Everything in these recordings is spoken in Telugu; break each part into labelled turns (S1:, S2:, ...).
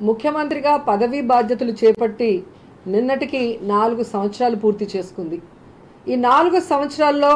S1: ముఖ్యమంత్రిగా పదవీ బాధ్యతలు చేపట్టి నిన్నటికి నాలుగు సంవత్సరాలు పూర్తి చేసుకుంది ఈ నాలుగు సంవత్సరాల్లో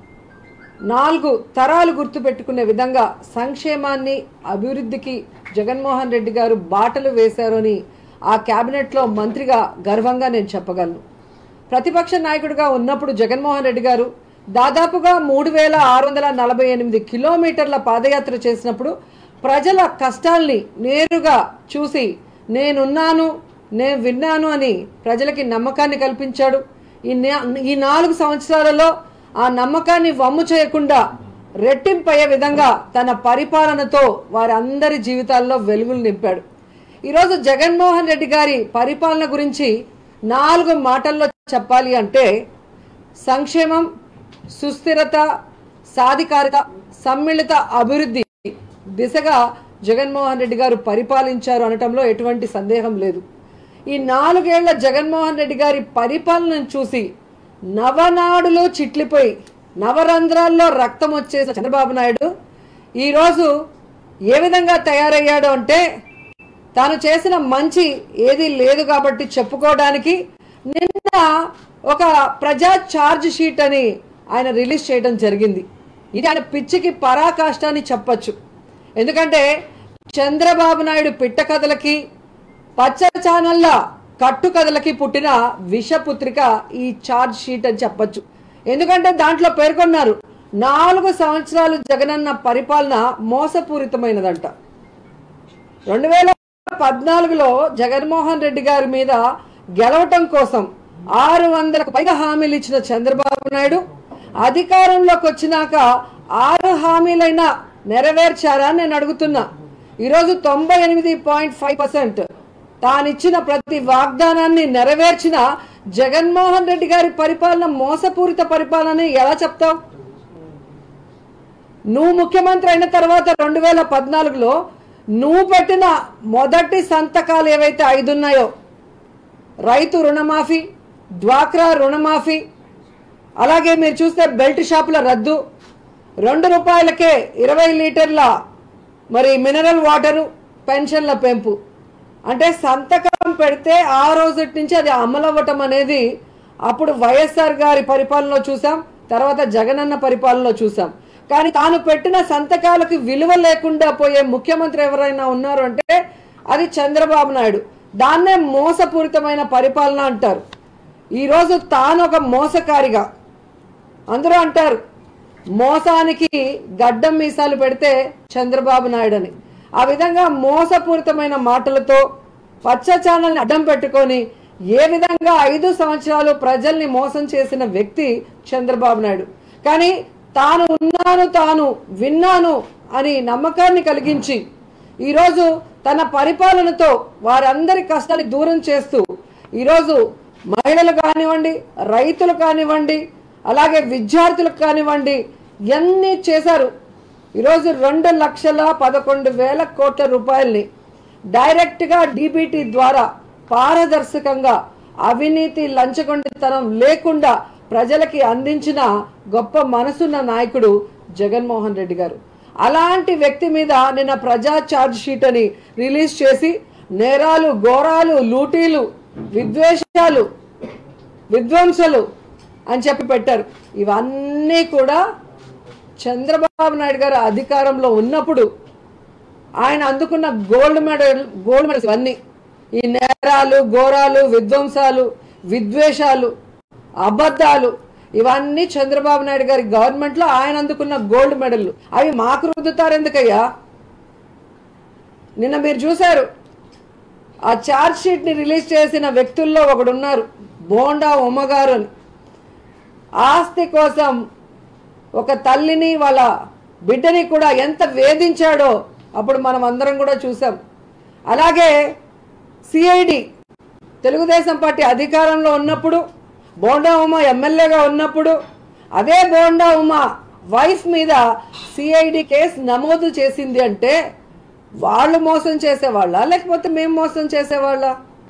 S1: నాలుగు తరాలు గుర్తుపెట్టుకునే విధంగా సంక్షేమాన్ని అభివృద్ధికి జగన్మోహన్ రెడ్డి గారు బాటలు వేశారు అని ఆ క్యాబినెట్లో మంత్రిగా గర్వంగా నేను చెప్పగలను ప్రతిపక్ష నాయకుడిగా ఉన్నప్పుడు జగన్మోహన్ రెడ్డి గారు దాదాపుగా మూడు వేల ఆరు వందల నలభై ఎనిమిది కిలోమీటర్ల పాదయాత్ర చేసినప్పుడు ప్రజల కష్టాల్ని నేరుగా చూసి నేనున్నాను నేను విన్నాను అని ప్రజలకి నమ్మకాన్ని కల్పించాడు ఈ నే- ఈ నాలుగు సంవత్సరాలలో ఆ నమ్మకాన్ని వమ్ము చేయకుండా రెట్టింపయ్యే విధంగా తన పరిపాలనతో వారందరి జీవితాల్లో వెలుగులు నింపాడు ఈరోజు జగన్మోహన్ రెడ్డి గారి పరిపాలన గురించి నాలుగు మాటల్లో చెప్పాలి అంటే సంక్షేమం సుస్థిరత సాధికారత సమ్మిళిత అభివృద్ధి దిశగా జగన్మోహన్ రెడ్డి గారు పరిపాలించారు అనటంలో ఎటువంటి సందేహం లేదు ఈ నాలుగేళ్ల జగన్మోహన్ రెడ్డి గారి పరిపాలనను చూసి నవనాడులో చిట్లిపోయి నవరంధ్రాల్లో రక్తం వచ్చేసిన చంద్రబాబు నాయుడు ఈరోజు ఏ విధంగా తయారయ్యాడు అంటే తాను చేసిన మంచి ఏది లేదు కాబట్టి చెప్పుకోవడానికి నిన్న ఒక ప్రజా ఛార్జ్ షీట్ అని ఆయన రిలీజ్ చేయడం జరిగింది ఇది ఆయన పిచ్చికి పరాకాష్ట అని చెప్పచ్చు ఎందుకంటే చంద్రబాబు నాయుడు పిట్ట కథలకి పచ్చ ఛానళ్ళ కట్టు కథలకి పుట్టిన విషపుత్రిక ఈ ఛార్జ్ షీట్ అని చెప్పచ్చు ఎందుకంటే దాంట్లో పేర్కొన్నారు నాలుగు సంవత్సరాలు జగనన్న పరిపాలన మోసపూరితమైనదంట రెండు వేల పద్నాలుగులో జగన్మోహన్ రెడ్డి గారి మీద గెలవటం కోసం ఆరు వందలకు పైగా హామీలు ఇచ్చిన చంద్రబాబు నాయుడు అధికారంలోకి వచ్చినాక ఆరు హామీలైనా నెరవేర్చారా అని నేను అడుగుతున్నా ఈరోజు తొంభై ఎనిమిది పాయింట్ ఫైవ్ పర్సెంట్ తానిచ్చిన ప్రతి వాగ్దానాన్ని నెరవేర్చిన జగన్మోహన్ రెడ్డి గారి పరిపాలన మోసపూరిత పరిపాలన అని ఎలా చెప్తావు నువ్వు ముఖ్యమంత్రి అయిన తర్వాత రెండు వేల పద్నాలుగులో నువ్వు పెట్టిన మొదటి సంతకాలు ఏవైతే ఐదు ఉన్నాయో రైతు రుణమాఫీ డ్వాక్రా రుణమాఫీ అలాగే మీరు చూస్తే బెల్ట్ షాపుల రద్దు రెండు రూపాయలకే ఇరవై లీటర్ల మరి మినరల్ వాటరు పెన్షన్ల పెంపు అంటే సంతకం పెడితే ఆ రోజు నుంచి అది అమలవ్వటం అనేది అప్పుడు వైఎస్ఆర్ గారి పరిపాలనలో చూసాం తర్వాత జగనన్న పరిపాలనలో చూసాం కానీ తాను పెట్టిన సంతకాలకు విలువ లేకుండా పోయే ముఖ్యమంత్రి ఎవరైనా ఉన్నారు అంటే అది చంద్రబాబు నాయుడు దాన్నే మోసపూరితమైన పరిపాలన అంటారు ఈరోజు తాను ఒక మోసకారిగా అందరూ అంటారు మోసానికి గడ్డం మీసాలు పెడితే చంద్రబాబు నాయుడు అని ఆ విధంగా మోసపూరితమైన మాటలతో పచ్చ ఛానల్ని అడ్డం పెట్టుకొని ఏ విధంగా ఐదు సంవత్సరాలు ప్రజల్ని మోసం చేసిన వ్యక్తి చంద్రబాబు నాయుడు కానీ తాను ఉన్నాను తాను విన్నాను అని నమ్మకాన్ని కలిగించి ఈరోజు తన పరిపాలనతో వారందరి కష్టాన్ని దూరం చేస్తూ ఈరోజు మహిళలు కానివ్వండి రైతులు కానివ్వండి అలాగే విద్యార్థులకు కానివ్వండి ఎన్ని చేశారు ఈరోజు రెండు లక్షల పదకొండు వేల కోట్ల రూపాయల్ని డైరెక్ట్గా డీబీటీ ద్వారా పారదర్శకంగా అవినీతి లంచగొండితనం లేకుండా ప్రజలకి అందించిన గొప్ప మనసున్న నాయకుడు జగన్మోహన్ రెడ్డి గారు అలాంటి వ్యక్తి మీద నిన్న ప్రజా ఛార్జ్ షీట్ అని రిలీజ్ చేసి నేరాలు ఘోరాలు లూటీలు విద్వేషాలు విధ్వంసలు అని చెప్పి పెట్టారు ఇవన్నీ కూడా చంద్రబాబు నాయుడు గారు అధికారంలో ఉన్నప్పుడు ఆయన అందుకున్న గోల్డ్ మెడల్ గోల్డ్ మెడల్స్ ఇవన్నీ ఈ నేరాలు ఘోరాలు విధ్వంసాలు విద్వేషాలు అబద్ధాలు ఇవన్నీ చంద్రబాబు నాయుడు గారి గవర్నమెంట్లో ఆయన అందుకున్న గోల్డ్ మెడల్లు అవి మాకు రుద్దుతారు ఎందుకయ్యా నిన్న మీరు చూశారు ఆ ఛార్జ్ షీట్ ని రిలీజ్ చేసిన వ్యక్తుల్లో ఒకడు ఉన్నారు బోండా ఉమ్మగారు అని ఆస్తి కోసం ఒక తల్లిని వాళ్ళ బిడ్డని కూడా ఎంత వేధించాడో అప్పుడు మనం అందరం కూడా చూసాం అలాగే సిఐడి తెలుగుదేశం పార్టీ అధికారంలో ఉన్నప్పుడు బోండా ఉమ ఎమ్మెల్యేగా ఉన్నప్పుడు అదే బోండా ఉమ వైఫ్ మీద సిఐడి కేసు నమోదు చేసింది అంటే వాళ్ళు మోసం చేసేవాళ్ళ లేకపోతే మేము మోసం చేసేవాళ్ళ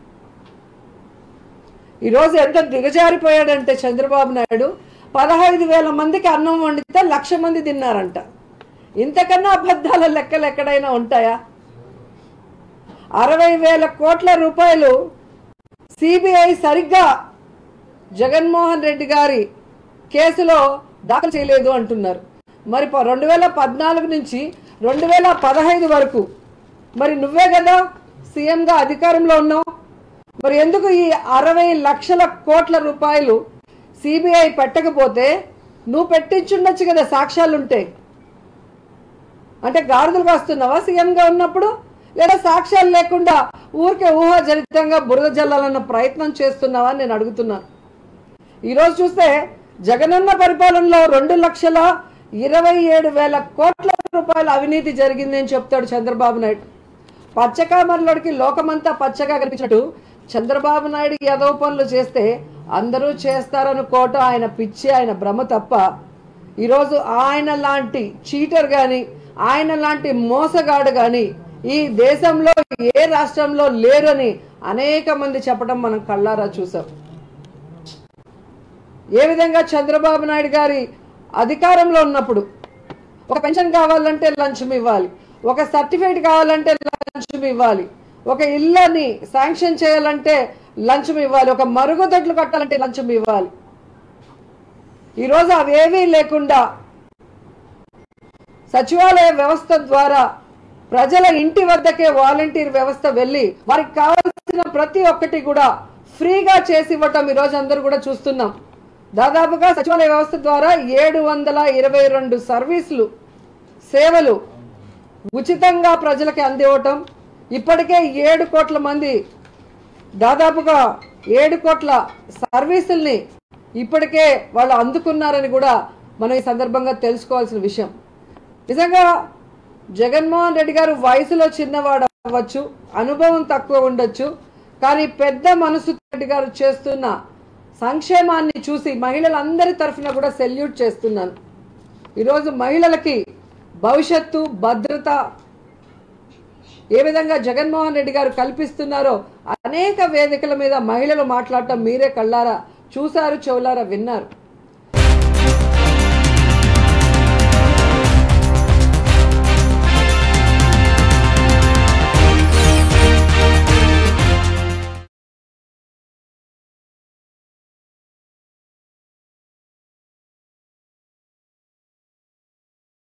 S1: ఈరోజు ఎంత దిగజారిపోయాడంటే చంద్రబాబు నాయుడు పదహైదు వేల మందికి అన్నం వండితే లక్ష మంది తిన్నారంట ఇంతకన్నా అబద్ధాల లెక్కలు ఎక్కడైనా ఉంటాయా అరవై వేల కోట్ల రూపాయలు సిబిఐ సరిగ్గా జగన్మోహన్ రెడ్డి గారి కేసులో దాఖలు చేయలేదు అంటున్నారు మరి ప- రెండు వేల పద్నాలుగు నుంచి రెండు వేల పదహైదు వరకు మరి నువ్వే కదా సీఎంగా అధికారంలో ఉన్నావు మరి ఎందుకు ఈ అరవై లక్షల కోట్ల రూపాయలు సిబిఐ పెట్టకపోతే నువ్వు పెట్టించుండొచ్చు కదా సాక్ష్యాలుంటే అంటే గాడిదలు కాస్తున్నావా సీఎంగా ఉన్నప్పుడు లేదా సాక్ష్యాలు లేకుండా ఊరికే ఊహాజనితంగా బురద జల్లాలన్న ప్రయత్నం చేస్తున్నావా అని నేను అడుగుతున్నాను ఈరోజు చూస్తే జగనన్న పరిపాలనలో రెండు లక్షల ఇరవై ఏడు వేల కోట్ల రూపాయల అవినీతి జరిగింది అని చెప్తాడు చంద్రబాబు నాయుడు పచ్చకామర్లోడికి లోకమంతా పచ్చగా కనిపించినట్టు చంద్రబాబు నాయుడు యదవ పనులు చేస్తే అందరూ చేస్తారనుకోవటం ఆయన పిచ్చి ఆయన భ్రమ తప్ప ఈరోజు ఆయన లాంటి చీటర్ గాని ఆయన లాంటి మోసగాడు గాని ఈ దేశంలో ఏ రాష్ట్రంలో లేరని అనేక మంది చెప్పడం మనం కళ్ళారా చూసాం ఏ విధంగా చంద్రబాబు నాయుడు గారి అధికారంలో ఉన్నప్పుడు ఒక పెన్షన్ కావాలంటే లంచం ఇవ్వాలి ఒక సర్టిఫికేట్ కావాలంటే లంచం ఇవ్వాలి ఒక ఇల్లని శాంక్షన్ చేయాలంటే లంచం ఇవ్వాలి ఒక మరుగుదొడ్లు కట్టాలంటే లంచం ఇవ్వాలి ఈరోజు అవేవీ లేకుండా సచివాలయ వ్యవస్థ ద్వారా ప్రజల ఇంటి వద్దకే వాలంటీర్ వ్యవస్థ వెళ్ళి వారికి కావాల్సిన ప్రతి ఒక్కటి కూడా ఫ్రీగా చేసి ఇవ్వటం ఈరోజు అందరూ కూడా చూస్తున్నాం దాదాపుగా సచివాలయ వ్యవస్థ ద్వారా ఏడు వందల ఇరవై రెండు సర్వీసులు సేవలు ఉచితంగా ప్రజలకి అందివ్వటం ఇప్పటికే ఏడు కోట్ల మంది దాదాపుగా ఏడు కోట్ల సర్వీసుల్ని ఇప్పటికే వాళ్ళు అందుకున్నారని కూడా మనం ఈ సందర్భంగా తెలుసుకోవాల్సిన విషయం నిజంగా జగన్మోహన్ రెడ్డి గారు వయసులో చిన్నవాడు అవ్వచ్చు అనుభవం తక్కువ ఉండొచ్చు కానీ పెద్ద మనసు రెడ్డి గారు చేస్తున్న సంక్షేమాన్ని చూసి మహిళలందరి తరఫున కూడా సెల్యూట్ చేస్తున్నాను ఈరోజు మహిళలకి భవిష్యత్తు భద్రత ఏ విధంగా జగన్మోహన్ రెడ్డి గారు కల్పిస్తున్నారో అనేక వేదికల మీద మహిళలు మాట్లాడటం మీరే కళ్ళారా చూశారు చెవులారా విన్నారు